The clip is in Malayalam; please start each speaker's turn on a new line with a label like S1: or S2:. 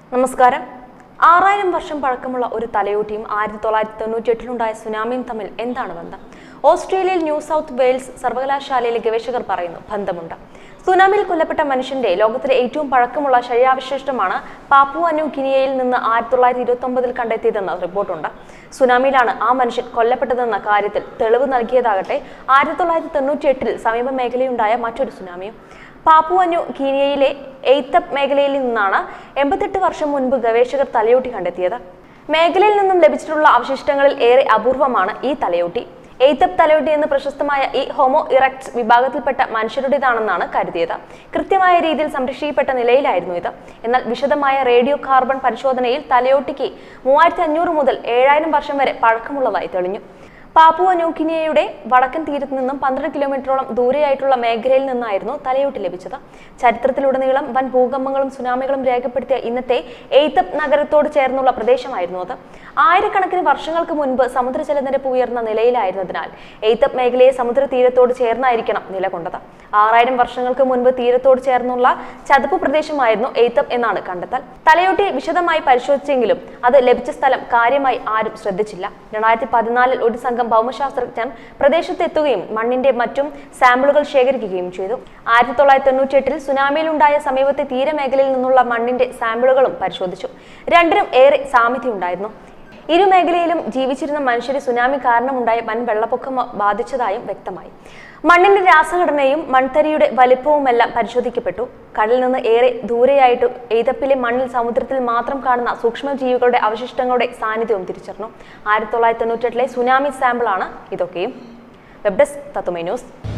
S1: നമസ്കാരം ആറായിരം വർഷം പഴക്കമുള്ള ഒരു തലയോട്ടിയും ആയിരത്തി തൊള്ളായിരത്തി തൊണ്ണൂറ്റി എട്ടിലുണ്ടായ സുനാമിയും തമ്മിൽ എന്താണ് ബന്ധം ഓസ്ട്രേലിയയിൽ ന്യൂ സൗത്ത് വെയിൽസ് സർവകലാശാലയിലെ ഗവേഷകർ പറയുന്നു ബന്ധമുണ്ട് സുനാമിയിൽ കൊല്ലപ്പെട്ട മനുഷ്യന്റെ ലോകത്തിലെ ഏറ്റവും പഴക്കമുള്ള ശരീരാവശിഷ്ടമാണ് പാപ്പുവ ന്യൂ ഗിനിയയിൽ നിന്ന് ആയിരത്തി തൊള്ളായിരത്തി ഇരുപത്തി ഒമ്പതിൽ കണ്ടെത്തിയതെന്ന് റിപ്പോർട്ടുണ്ട് സുനാമിയിലാണ് ആ മനുഷ്യൻ കൊല്ലപ്പെട്ടതെന്ന കാര്യത്തിൽ തെളിവ് നൽകിയതാകട്ടെ ആയിരത്തി തൊള്ളായിരത്തി തൊണ്ണൂറ്റി എട്ടിൽ സമീപ മേഖലയുണ്ടായ മറ്റൊരു സുനാമിയും പാപ്പുവ ന്യൂ ഗിനിയയിലെ എയ്ത്തപ്പ് മേഖലയിൽ നിന്നാണ് എൺപത്തെട്ട് വർഷം മുൻപ് ഗവേഷകർ തലയോട്ടി കണ്ടെത്തിയത് മേഖലയിൽ നിന്നും ലഭിച്ചിട്ടുള്ള അവശിഷ്ടങ്ങളിൽ ഏറെ അപൂർവമാണ് ഈ തലയോട്ടി എയ്ത്തപ്പ് തലയോട്ടി എന്ന് പ്രശസ്തമായ ഈ ഹോമോ ഇറക്ട്സ് വിഭാഗത്തിൽപ്പെട്ട മനുഷ്യരുടേതാണെന്നാണ് കരുതിയത് കൃത്യമായ രീതിയിൽ സംരക്ഷിക്കപ്പെട്ട നിലയിലായിരുന്നു ഇത് എന്നാൽ വിശദമായ റേഡിയോ കാർബൺ പരിശോധനയിൽ തലയോട്ടിക്ക് മൂവായിരത്തി അഞ്ഞൂറ് മുതൽ ഏഴായിരം വർഷം വരെ പഴക്കമുള്ളതായി തെളിഞ്ഞു പാപ്പുവ ന്യൂഗിനിയയുടെ വടക്കൻ തീരത്ത് നിന്നും പന്ത്രണ്ട് കിലോമീറ്ററോളം ദൂരെയായിട്ടുള്ള മേഖലയിൽ നിന്നായിരുന്നു തലയോട്ടി ലഭിച്ചത് ചരിത്രത്തിലുടനീളം വൻ ഭൂകമ്പങ്ങളും സുനാമികളും രേഖപ്പെടുത്തിയ ഇന്നത്തെ എയ്ത്തപ്പ് നഗരത്തോട് ചേർന്നുള്ള പ്രദേശമായിരുന്നു അത് ആയിരക്കണക്കിന് വർഷങ്ങൾക്ക് മുൻപ് സമുദ്രജലനിരപ്പ് ഉയർന്ന നിലയിലായിരുന്നതിനാൽ എയ്ത്തപ്പ് മേഖലയെ സമുദ്ര തീരത്തോട് ചേർന്നായിരിക്കണം നിലകൊണ്ടത് ആറായിരം വർഷങ്ങൾക്ക് മുൻപ് തീരത്തോട് ചേർന്നുള്ള ചതുപ്പ് പ്രദേശമായിരുന്നു എയ്ത്തപ്പ് എന്നാണ് കണ്ടെത്തൽ തലയോട്ടി വിശദമായി പരിശോധിച്ചെങ്കിലും അത് ലഭിച്ച സ്ഥലം കാര്യമായി ആരും ശ്രദ്ധിച്ചില്ല രണ്ടായിരത്തി പതിനാലിൽ ഒരു സംഘം ഭൗമശാസ്ത്രജ്ഞർ പ്രദേശത്തെത്തുകയും മണ്ണിന്റെ മറ്റും സാമ്പിളുകൾ ശേഖരിക്കുകയും ചെയ്തു ആയിരത്തി തൊള്ളായിരത്തി തൊണ്ണൂറ്റി എട്ടിൽ സുനാമിയിലുണ്ടായ സമീപത്തെ തീരമേഖലയിൽ നിന്നുള്ള മണ്ണിന്റെ സാമ്പിളുകളും പരിശോധിച്ചു രണ്ടിനും ഏറെ സാമ്യതയുണ്ടായിരുന്നു ഇരു മേഖലയിലും ജീവിച്ചിരുന്ന മനുഷ്യരെ സുനാമി കാരണമുണ്ടായ വൻ വെള്ളപ്പൊക്കം ബാധിച്ചതായും വ്യക്തമായി മണ്ണിന്റെ രാസഘടനയും മൺതരിയുടെ വലിപ്പവുമെല്ലാം പരിശോധിക്കപ്പെട്ടു കടലിൽ നിന്ന് ഏറെ ദൂരെയായിട്ട് എയ്തപ്പിലെ മണ്ണിൽ സമുദ്രത്തിൽ മാത്രം കാണുന്ന സൂക്ഷ്മജീവികളുടെ അവശിഷ്ടങ്ങളുടെ സാന്നിധ്യവും തിരിച്ചറിഞ്ഞു ആയിരത്തി തൊള്ളായിരത്തി തൊണ്ണൂറ്റെട്ടിലെ സുനാമി സാമ്പിളാണ് ഇതൊക്കെയും വെബ് ഡെസ്ക് തത്തുമൈ ന്യൂസ്